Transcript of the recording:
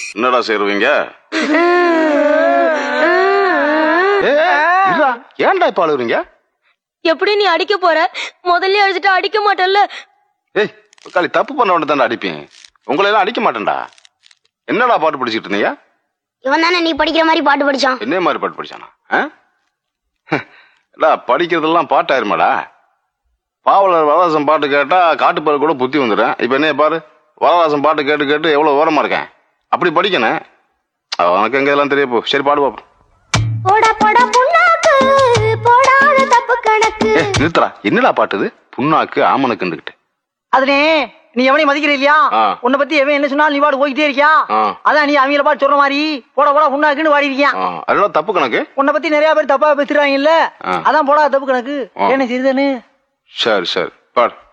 என்னடா சேருவீங்க ஏன்டா இப்ப அழுகுறீங்க எப்படி நீ அடிக்க போற முதல்ல அடிச்சுட்டு அடிக்க மாட்டல்ல ஏய் காலி தப்பு பண்ண உடனே தானே அடிப்பேன் உங்களை எல்லாம் அடிக்க மாட்டேன்டா என்னடா பாட்டு படிச்சிட்டு இருந்தீங்க இவன் தானே நீ படிக்கிற மாதிரி பாட்டு படிச்சான் என்ன மாதிரி பாட்டு படிச்சானா ஆ? இல்ல படிக்கிறதெல்லாம் பாட்டாயிருமாடா பாவலர் வரதாசன் பாட்டு கேட்டா காட்டுப்பாரு கூட புத்தி வந்துடும் இப்ப என்ன பாரு வரதாசன் பாட்டு கேட்டு கேட்டு எவ்வளவு ஓரமா இருக்கேன் அப்படி படிக்கணும் உனக்கு எங்க இதெல்லாம் தெரிய போ சரி பாடு பாப்போம் போடா போடா புண்ணாக்கு போடாத தப்பு கணக்கு ஏ நிறுத்தடா என்னடா பாட்டு இது புண்ணாக்கு ஆமனுக்குண்டுகிட்டு அதுனே நீ எவனையும் மதிக்கிற இல்லையா ஆ. உன்னை பத்தி எவன் என்ன சொன்னாலும் நீ பாடு போய்கிட்டே இருக்கியா ஆ. அதான் நீ அவங்கள பாட்டு சொல்ற மாதிரி போட போடா உன்னாக்குன்னு வாடி இருக்கியான் ஆ, அதெல்லாம் தப்பு கணக்கு உன்னை பத்தி நிறைய பேர் தப்பா பேசுறாங்க இல்ல ஆ. அதான் போடா தப்பு கணக்கு ஆ. என்ன சிறிதனு சரி சரி பாடு